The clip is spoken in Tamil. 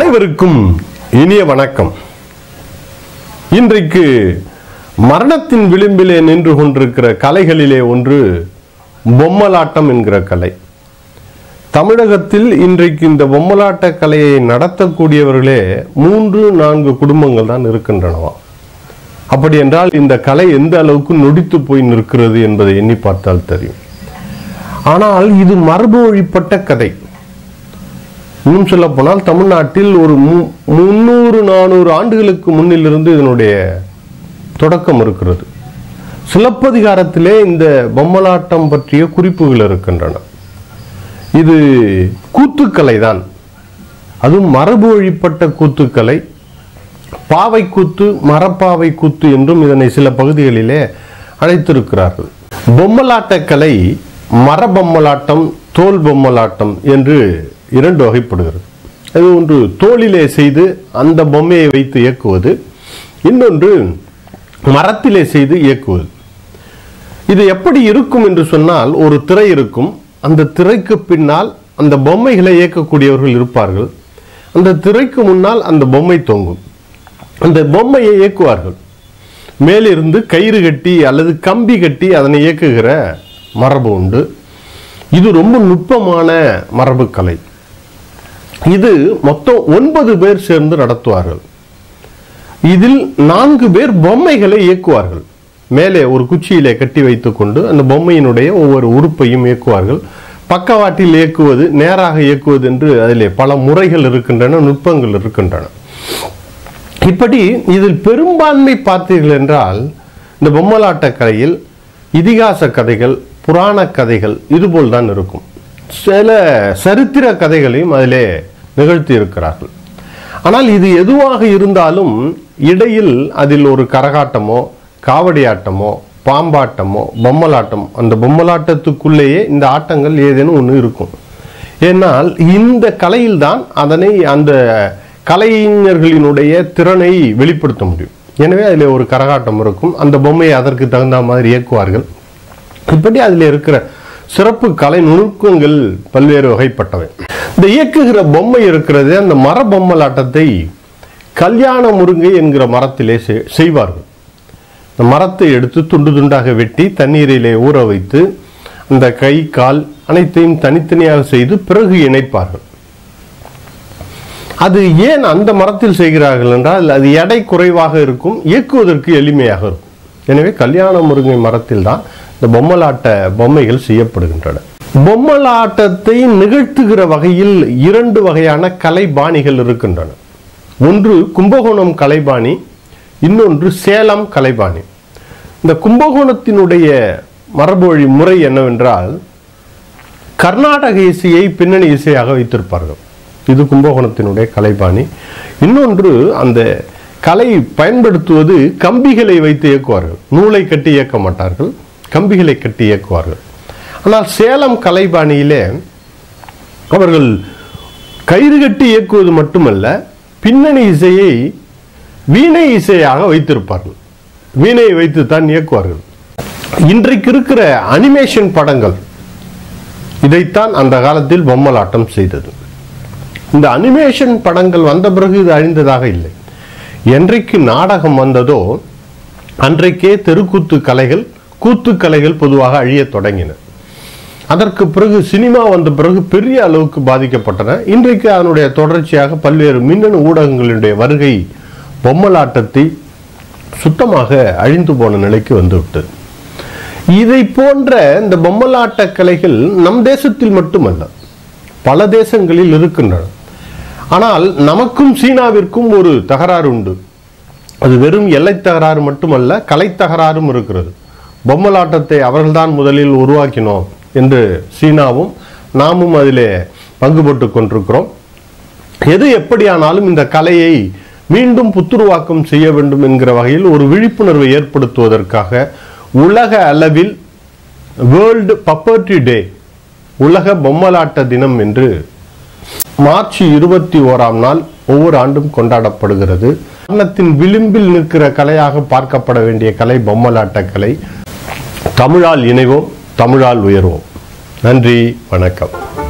அனைவருக்கும் இனிய வணக்கம் இன்றைக்கு மரணத்தின் விளிம்பிலே நின்று கொண்டிருக்கிற கலைகளிலே ஒன்று பொம்மலாட்டம் என்கிற கலை தமிழகத்தில் இன்றைக்கு இந்த பொம்மலாட்ட கலையை நடத்தக்கூடியவர்களே மூன்று நான்கு குடும்பங்கள் தான் இருக்கின்றனவாம் அப்படி என்றால் இந்த கலை எந்த அளவுக்கு நொடித்து போய் நிற்கிறது என்பதை எண்ணி பார்த்தால் தெரியும் ஆனால் இது மரபு வழிப்பட்ட கதை இன்னும் சொல்ல போனால் தமிழ்நாட்டில் ஒரு மு- முன்னூறு நானூறு ஆண்டுகளுக்கு முன்னிலிருந்து இதனுடைய தொடக்கம் இருக்கிறது சிலப்பதிகாரத்திலே இந்த பொம்மலாட்டம் பற்றிய குறிப்புகள் இருக்கின்றன இது கூத்துக்கலை தான் அதுவும் மரபு வழிப்பட்ட கூத்துக்கலை பாவை கூத்து மரப்பாவை கூத்து என்றும் இதனை சில பகுதிகளிலே அழைத்திருக்கிறார்கள் பொம்மலாட்டக் கலை மரபொம்மலாட்டம் தோல் பொம்மலாட்டம் என்று இரண்டு வகைப்படுகிறது அது ஒன்று தோலிலே செய்து அந்த பொம்மையை வைத்து இயக்குவது இன்னொன்று மரத்திலே செய்து இயக்குவது இது எப்படி இருக்கும் என்று சொன்னால் ஒரு திரை இருக்கும் அந்த திரைக்கு பின்னால் அந்த பொம்மைகளை இயக்கக்கூடியவர்கள் இருப்பார்கள் அந்த திரைக்கு முன்னால் அந்த பொம்மை தொங்கும் அந்த பொம்மையை இயக்குவார்கள் மேலிருந்து கயிறு கட்டி அல்லது கம்பி கட்டி அதனை இயக்குகிற மரபு உண்டு இது ரொம்ப நுட்பமான மரபு கலை இது மொத்தம் ஒன்பது பேர் சேர்ந்து நடத்துவார்கள் இதில் நான்கு பேர் பொம்மைகளை இயக்குவார்கள் மேலே ஒரு குச்சியிலே கட்டி வைத்துக்கொண்டு அந்த பொம்மையினுடைய ஒவ்வொரு உறுப்பையும் இயக்குவார்கள் பக்கவாட்டில் இயக்குவது நேராக இயக்குவது என்று அதிலே பல முறைகள் இருக்கின்றன நுட்பங்கள் இருக்கின்றன இப்படி இதில் பெரும்பான்மை பார்த்தீர்கள் என்றால் இந்த பொம்மலாட்ட கலையில் இதிகாச கதைகள் புராண கதைகள் இதுபோல் தான் இருக்கும் சில சரித்திர கதைகளையும் அதிலே நிகழ்த்தி இருக்கிறார்கள் ஆனால் இது எதுவாக இருந்தாலும் இடையில் அதில் ஒரு கரகாட்டமோ காவடியாட்டமோ பாம்பாட்டமோ பொம்மலாட்டம் அந்த பொம்மலாட்டத்துக்குள்ளேயே இந்த ஆட்டங்கள் ஏதேனும் ஒன்று இருக்கும் ஏனால் இந்த கலையில்தான் அதனை அந்த கலைஞர்களினுடைய திறனை வெளிப்படுத்த முடியும் எனவே அதில் ஒரு கரகாட்டம் இருக்கும் அந்த பொம்மையை அதற்கு தகுந்த மாதிரி இயக்குவார்கள் இப்படி அதில் இருக்கிற சிறப்பு கலை நுணுக்கங்கள் பல்வேறு வகைப்பட்டவை இந்த இயக்குகிற பொம்மை இருக்கிறது அந்த மர பொம்மலாட்டத்தை கல்யாண முருங்கை என்கிற மரத்திலே செய்- செய்வார்கள் இந்த மரத்தை எடுத்து துண்டு துண்டாக வெட்டி தண்ணீரிலே ஊற வைத்து அந்த கை கால் அனைத்தையும் தனித்தனியாக செய்து பிறகு இணைப்பார்கள் அது ஏன் அந்த மரத்தில் செய்கிறார்கள் என்றால் அது எடை குறைவாக இருக்கும் இயக்குவதற்கு எளிமையாக இருக்கும் எனவே கல்யாண முருங்கை மரத்தில் தான் இந்த பொம்மலாட்ட பொம்மைகள் செய்யப்படுகின்றன பொம்மலாட்டத்தை நிகழ்த்துகிற வகையில் இரண்டு வகையான கலைபாணிகள் இருக்கின்றன ஒன்று கும்பகோணம் கலைபாணி இன்னொன்று சேலம் கலைபாணி இந்த கும்பகோணத்தினுடைய மரபொழி முறை என்னவென்றால் கர்நாடக இசையை பின்னணி இசையாக வைத்திருப்பார்கள் இது கும்பகோணத்தினுடைய கலைபாணி இன்னொன்று அந்த கலை பயன்படுத்துவது கம்பிகளை வைத்து இயக்குவார்கள் நூலை கட்டி இயக்க மாட்டார்கள் கம்பிகளை கட்டி இயக்குவார்கள் ஆனால் சேலம் கலைபாணியிலே அவர்கள் கயிறு கட்டி இயக்குவது மட்டுமல்ல பின்னணி இசையை வீணை இசையாக வைத்திருப்பார்கள் வீணையை வைத்து தான் இயக்குவார்கள் இன்றைக்கு இருக்கிற அனிமேஷன் படங்கள் இதைத்தான் அந்த காலத்தில் பொம்மலாட்டம் செய்தது இந்த அனிமேஷன் படங்கள் வந்த பிறகு இது அழிந்ததாக இல்லை என்றைக்கு நாடகம் வந்ததோ அன்றைக்கே தெருக்கூத்து கலைகள் கூத்து கலைகள் பொதுவாக அழியத் தொடங்கின அதற்கு பிறகு சினிமா வந்த பிறகு பெரிய அளவுக்கு பாதிக்கப்பட்டன இன்றைக்கு அதனுடைய தொடர்ச்சியாக பல்வேறு மின்னணு ஊடகங்களுடைய வருகை பொம்மலாட்டத்தை சுத்தமாக அழிந்து போன நிலைக்கு வந்துவிட்டது இதை போன்ற இந்த பொம்மலாட்ட கலைகள் நம் தேசத்தில் மட்டுமல்ல பல தேசங்களில் இருக்கின்றன ஆனால் நமக்கும் சீனாவிற்கும் ஒரு தகராறு உண்டு அது வெறும் எல்லை தகராறு மட்டுமல்ல கலை தகராறும் இருக்கிறது பொம்மலாட்டத்தை அவர்கள்தான் முதலில் உருவாக்கினோம் என்று சீனாவும் நாமும் அதிலே பங்குபட்டு கொண்டிருக்கிறோம் எது எப்படியானாலும் இந்த கலையை மீண்டும் புத்துருவாக்கம் செய்ய வேண்டும் என்கிற வகையில் ஒரு விழிப்புணர்வை ஏற்படுத்துவதற்காக உலக அளவில் வேர்ல்டு பப்பர்டி டே உலக பொம்மலாட்ட தினம் என்று மார்ச் இருபத்தி ஓராம் நாள் ஒவ்வொரு ஆண்டும் கொண்டாடப்படுகிறது மரணத்தின் விளிம்பில் நிற்கிற கலையாக பார்க்கப்பட வேண்டிய கலை பொம்மலாட்ட கலை தமிழால் இணைவோம் தமிழால் உயர்வோம் நன்றி வணக்கம்